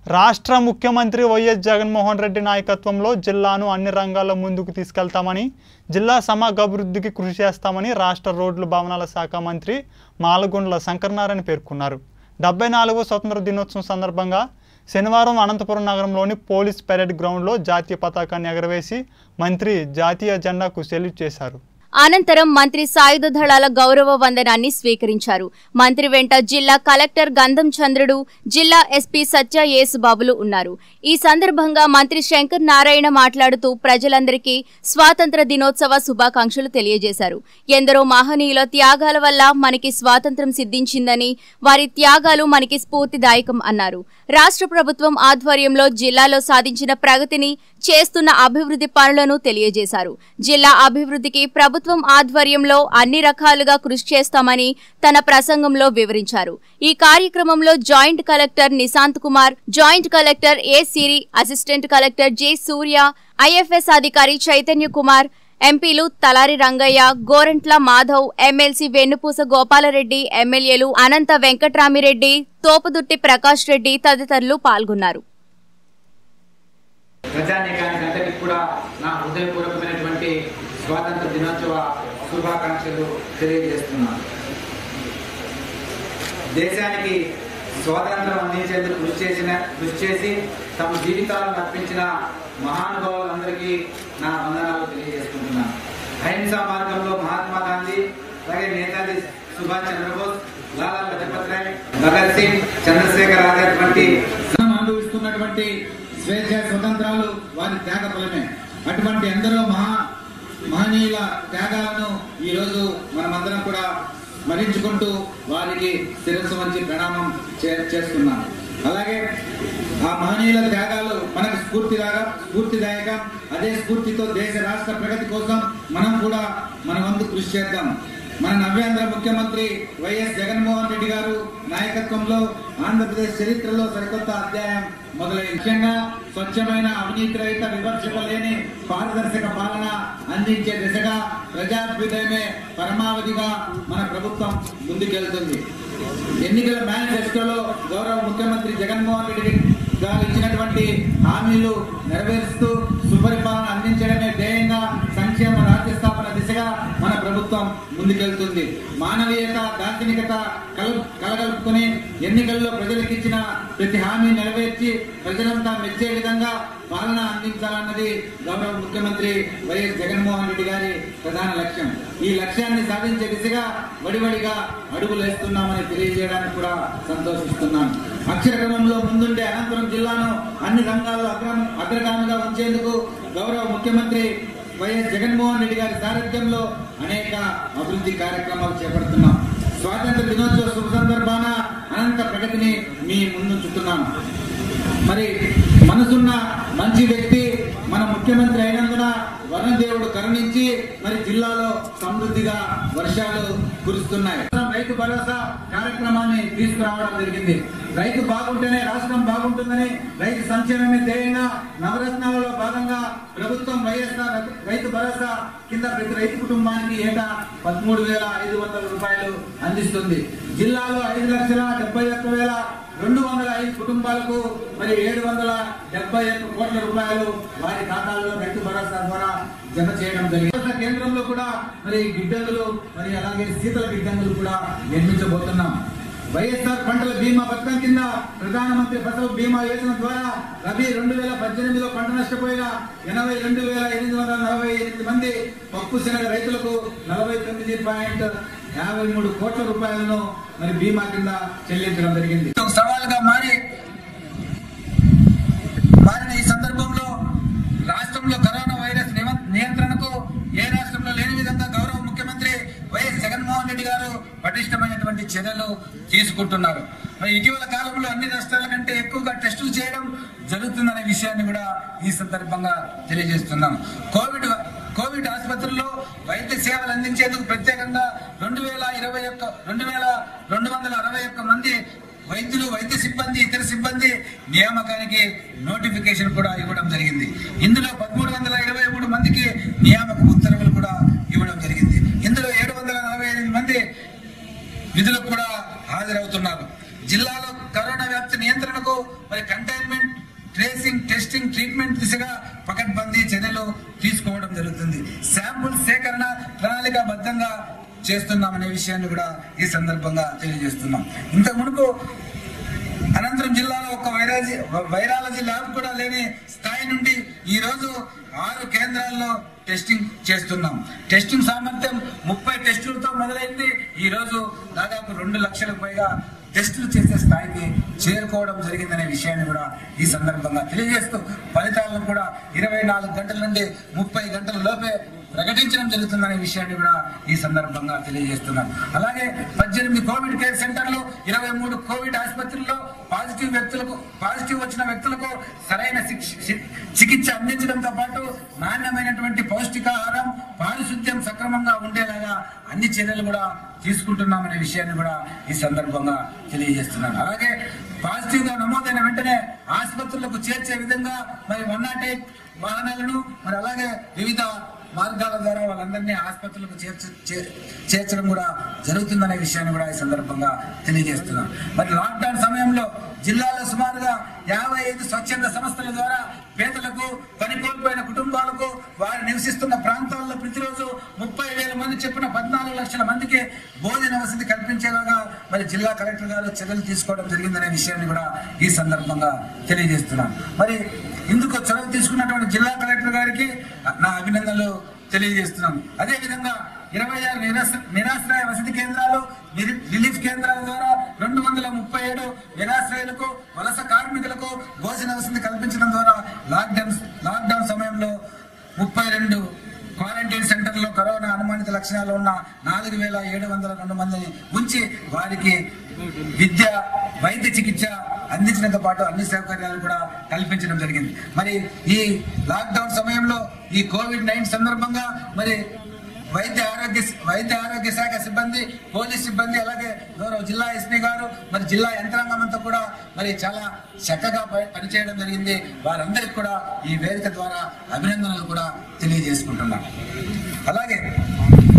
రాష్ట్ర ముఖ్యమంత్రి వైఎస్ జగన్మోహన్ రెడ్డి నాయకత్వంలో జిల్లాను అన్ని రంగాల్లో ముందుకు తీసుకెళ్తామని జిల్లా సమగ్ర అభివృద్ధికి కృషి చేస్తామని రాష్ట్ర రోడ్లు భవనాల శాఖ మంత్రి మాలగుండ్ల శంకరనారాయణ పేర్కొన్నారు డెబ్బై నాలుగవ స్వతంత్ర దినోత్సవం సందర్భంగా శనివారం అనంతపురం నగరంలోని పోలీస్ పెరేడ్ గ్రౌండ్లో జాతీయ పతాకాన్ని ఎగరవేసి మంత్రి జాతీయ జెండాకు సెల్యూట్ చేశారు అనంతరం మంత్రి సాయుధ దళాల గౌరవ వందనాన్ని స్వీకరించారు మంత్రి వెంట జిల్లా కలెక్టర్ గంధం చంద్రుడు జిల్లా ఎస్పీ సత్య యేసుబాబులు ఉన్నారు ఈ సందర్భంగా మంత్రి శంకర్ నారాయణ మాట్లాడుతూ ప్రజలందరికీ స్వాతంత్ర దినోత్సవ శుభాకాంక్షలు తెలియజేశారు ఎందరో మహనీయుల త్యాగాల వల్ల మనకి స్వాతంత్ర్యం సిద్ధించిందని వారి త్యాగాలు మనకి స్ఫూర్తిదాయకం అన్నారు రాష్ట్ర ప్రభుత్వం ఆధ్వర్యంలో జిల్లాలో సాధించిన ప్రగతిని చేస్తున్న అభివృద్ధి పనులను తెలియజేశారు జిల్లా అభివృద్ధికి ప్రభుత్వం ఆధ్వర్యంలో అన్ని రకాలుగా కృషి చేస్తామని తన ప్రసంగంలో వివరించారు ఈ కార్యక్రమంలో joint collector Nishant Kumar joint collector A Siri assistant collector J Surya IFS అధికారి చైతన్య కుమార్ ఎంపీలు తలారి రంగయ్య గోరంట్ల మాధవ్ ఎమ్మెల్సీ వెన్నుపూస గోపాలరెడ్డి ఎమ్మెల్యేలు అనంత వెంకట్రామిరెడ్డి తోపుదుట్టి ప్రకాష్ రెడ్డి తదితరులు పాల్గొన్నారు ప్రజానీకానికి అందరికీ కూడా నా హృదయపూర్వకమైనటువంటి స్వాతంత్ర దినోత్సవ శుభాకాంక్షలు తెలియజేస్తున్నాను దేశానికి స్వాతంత్రం అందించేందుకు కృషి చేసిన కృషి చేసి తమ జీవితాలను అర్పించిన మహానుభావులందరికీ నా వందనాలు తెలియజేసుకుంటున్నాను అహింసా మార్గంలో మహాత్మా గాంధీ అలాగే నేతాజీ సుభాష్ చంద్రబోస్ లాలా లజపత్ రాయ్ భగత్ సింగ్ చంద్రశేఖర్ ఆజాద్ వంటి మనం అనుభవిస్తున్నటువంటి స్వేచ్ఛ స్వతంత్రాలు వారి త్యాగ ఫలమే అటువంటి ఎందరో మహా మహనీయుల త్యాగాలను ఈ రోజు మనమందరం కూడా స్మరించుకుంటూ వారికి శిరస్సు వంచి ప్రణామం చే- చేస్తున్నాం అలాగే ఆ మహనీయుల త్యాగాలు మనకు స్ఫూర్తిదాగా స్ఫూర్తిదాయకం అదే స్ఫూర్తితో దేశ రాష్ట్ర ప్రగతి కోసం మనం కూడా మన వంతు కృషి చేద్దాం మన నవ్యాంధ్ర ముఖ్యమంత్రి వైఎస్ జగన్మోహన్ రెడ్డి గారు నాయకత్వంలో ఆంధ్రప్రదేశ్ చరిత్రలో సరికొత్త అధ్యాయం మొదలైంది ముఖ్యంగా స్వచ్ఛమైన అవినీతి రహిత విమర్శకు లేని పారదర్శక పాలన అందించే దిశగా ప్రజాభ్యుదయమే పరమావధిగా మన ప్రభుత్వం ముందుకెళ్తుంది ఎన్నికల మేనిఫెస్టోలో గౌరవ ముఖ్యమంత్రి జగన్మోహన్ రెడ్డి గారు ఇచ్చినటువంటి హామీలు నెరవేరుస్తూ సుపరిపాలన అందించడమే ధ్యేయంగా సంక్షేమ రాజ్య స్థాపన దిశగా మన ప్రభుత్వం ముందుకెళ్తుంది మానవీయత దార్శనికత కల కలగలుపుకుని ఎన్నికల్లో ప్రజలకు ఇచ్చిన ప్రతి హామీ నెరవేర్చి ప్రజలంతా మెచ్చే విధంగా పాలన అందించాలన్నది గౌరవ ముఖ్యమంత్రి వైఎస్ జగన్మోహన్ రెడ్డి గారి ప్రధాన లక్ష్యం ఈ లక్ష్యాన్ని సాధించే దిశగా వడివడిగా అడుగులేస్తున్నామని తెలియజేయడానికి కూడా సంతోషిస్తున్నాను అక్షర క్రమంలో ముందుండే అనంతపురం జిల్లాను అన్ని రంగాల్లో అగ్రం అగ్రగామిగా ఉంచేందుకు గౌరవ ముఖ్యమంత్రి వైఎస్ జగన్మోహన్ రెడ్డి గారి సారథ్యంలో అనేక అభివృద్ధి కార్యక్రమాలు చేపడుతున్నాం స్వాతంత్ర దినోత్సవ శుభ సందర్భాన అనంత ప్రగతిని మీ ముందుంచుతున్నాను మరి మనసున్న మంచి వ్యక్తి మన ముఖ్యమంత్రి అయినందున వరుణదేవుడు కరుణించి మరి జిల్లాలో సమృద్ధిగా వర్షాలు కురుస్తున్నాయి రైతు భరోసా కార్యక్రమాన్ని తీసుకురావడం జరిగింది రైతు బాగుంటేనే రాష్ట్రం బాగుంటుందని రైతు సంక్షేమమే ధ్యేయంగా నవరత్నాలలో భాగంగా ప్రభుత్వం వైఎస్ఆర్ రైతు భరోసా కింద ప్రతి రైతు కుటుంబానికి ఏటా పదమూడు వేల ఐదు వందల రూపాయలు అందిస్తుంది జిల్లాలో ఐదు లక్షల డెబ్బై ఒక్క వేల రెండు వందల ఐదు కుటుంబాలకు మరి ఏడు వందల డెబ్బై ఒక్క కోట్ల రూపాయలు వారి ఖాతాల్లో రైతు భరోసా ద్వారా జమ చేయడం జరిగింది భరోసా కేంద్రంలో కూడా మరి గిడ్డంగులు మరి అలాగే శీతల గిడ్డంగులు కూడా నిర్మించబోతున్నాం వైఎస్ఆర్ పంటల బీమా పథకం కింద ప్రధానమంత్రి ఫసల్ బీమా యోజన ద్వారా రబీ రెండు వేల పద్దెనిమిదిలో పంట నష్టపోయిన ఎనభై రెండు వేల ఎనిమిది వందల నలభై ఎనిమిది మంది పప్పు శనగ రైతులకు నలభై తొమ్మిది పాయింట్ యాభై మూడు కోట్ల రూపాయలను మరి బీమా కింద చెల్లించడం జరిగింది ఒక సవాలుగా మారి మారిన ఈ సందర్భంలో రాష్ట్రంలో కరోనా వైరస్ నివ- నియంత్రణకు ఏ రాష్ట్రంలో లేని విధంగా గౌరవ ముఖ్యమంత్రి వైఎస్ జగన్మోహన్ రెడ్డి గారు పటిష్టమైనటువంటి చర్యలు తీసుకుంటున్నారు మరి ఇటీవల కాలంలో అన్ని రాష్ట్రాల కంటే ఎక్కువగా టెస్టులు చేయడం జరుగుతుందనే విషయాన్ని కూడా ఈ సందర్భంగా తెలియజేస్తున్నాం కోవిడ్ కోవిడ్ ఆసుపత్రుల్లో వైద్య సేవలు అందించేందుకు ప్రత్యేకంగా రెండు వేల ఇరవై ఒక్క రెండు వేల రెండు వందల అరవై ఒక్క మంది వైద్యులు వైద్య సిబ్బంది ఇతర సిబ్బంది నియామకానికి నోటిఫికేషన్ కూడా ఇవ్వడం జరిగింది ఇందులో పదమూడు వందల ఇరవై మూడు మందికి నియామక ఉత్తర్వులు కూడా ఇవ్వడం జరిగింది ఇందులో ఏడు వందల నలభై ఎనిమిది మంది విధులకు కూడా హాజరవుతున్నారు జిల్లాలో కరోనా వ్యాప్తి నియంత్రణకు మరి మరి కంటైన్మెంట్ ట్రేసింగ్ టెస్టింగ్ ట్రీట్మెంట్ దిశగా పకడ్బందీ చర్యలు తీసుకోవడం జరుగుతుంది శాంపుల్ సేకరణ ప్రణాళికాబద్ధంగా చేస్తున్నామనే విషయాన్ని కూడా ఈ సందర్భంగా తెలియజేస్తున్నాం ఇంతకు మునుపు అనంతరం జిల్లాలో ఒక వైరాలజీ వైరాలజీ ల్యాబ్ కూడా లేని స్థాయి నుండి ఈ రోజు ఆరు కేంద్రాల్లో టెస్టింగ్ చేస్తున్నాం టెస్టింగ్ సామర్థ్యం ముప్పై టెస్టులతో మొదలైంది ఈ రోజు దాదాపు రెండు లక్షలకు పైగా టెస్టులు చేసే స్థాయికి చేరుకోవడం జరిగిందనే విషయాన్ని కూడా ఈ సందర్భంగా తెలియజేస్తూ ఫలితాలను కూడా ఇరవై నాలుగు గంటల నుండి ముప్పై గంటల లోపే ప్రకటించడం జరుగుతుందనే విషయాన్ని కూడా ఈ సందర్భంగా తెలియజేస్తున్నాను అలాగే పద్దెనిమిది కోవిడ్ కేర్ సెంటర్లు ఇరవై మూడు కోవిడ్ ఆసుపత్రుల్లో పాజిటివ్ వ్యక్తులకు పాజిటివ్ వచ్చిన వ్యక్తులకు సరైన శిక్ష- చి- చికిత్స అందించడంతో పాటు నాణ్యమైనటువంటి పౌష్టికాహారం పారిశుద్ధ్యం సక్రమంగా ఉండేలాగా అన్ని చర్యలు కూడా తీసుకుంటున్నామనే విషయాన్ని కూడా ఈ సందర్భంగా తెలియజేస్తున్నాను అలాగే పాజిటివ్ గా నమోదైన వెంటనే ఆసుపత్రులకు చేర్చే విధంగా మరి వన్ నాట్ ఎయిట్ వాహనాలను మరి అలాగే వివిధ మార్గాల ద్వారా వాళ్ళందరినీ ఆసుపత్రులకు చేర్చ చే- చేర్చడం కూడా జరుగుతుందనే విషయాన్ని కూడా ఈ సందర్భంగా తెలియజేస్తున్నాం మరి లాక్డౌన్ సమయంలో జిల్లాలో సుమారుగా యాభై ఐదు స్వచ్ఛంద సంస్థల ద్వారా పేదలకు పని కోల్పోయిన కుటుంబాలకు వారు నివసిస్తున్న ప్రాంతాల్లో ప్రతిరోజు ముప్పై వేల మంది చెప్పిన పద్నాలుగు లక్షల మందికి భోజన వసతి కల్పించేలాగా మరి జిల్లా కలెక్టర్ గారు చర్యలు తీసుకోవడం జరిగిందనే విషయాన్ని కూడా ఈ సందర్భంగా తెలియజేస్తున్నాను మరి ఇందుకు చొరవ తీసుకున్నటువంటి జిల్లా కలెక్టర్ గారికి నా అభినందనలు తెలియజేస్తున్నాను అదే విధంగా ఇరవై ఆరు నిరాశ నిరాశ్రయ వసతి కేంద్రాలు నిరి- రిలీఫ్ కేంద్రాల ద్వారా రెండు వందల ముప్పై ఏడు నిరాశ్రయులకు వలస కార్మికులకు భోజన వసతి కల్పించడం ద్వారా లాక్డౌన్ లాక్డౌన్ సమయంలో ముప్పై రెండు క్వారంటైన్ సెంటర్లో కరోనా అనుమానిత లక్షణాలు ఉన్న నాలుగు వేల ఏడు వందల రెండు మందిని ఉంచి వారికి విద్య వైద్య చికిత్స అందించడంతో పాటు అన్ని సౌకర్యాలు కూడా కల్పించడం జరిగింది మరి ఈ లాక్డౌన్ సమయంలో ఈ కోవిడ్ నైన్ సందర్భంగా మరి వైద్య ఆరోగ్య వైద్య ఆరోగ్య శాఖ సిబ్బంది పోలీస్ సిబ్బంది అలాగే గౌరవ జిల్లా ఎస్పీ గారు మరి జిల్లా యంత్రాంగం అంతా కూడా మరి చాలా చక్కగా ప- పనిచేయడం జరిగింది వారందరికీ కూడా ఈ వేదిక ద్వారా అభినందనలు కూడా తెలియజేసుకుంటున్నాం అలాగే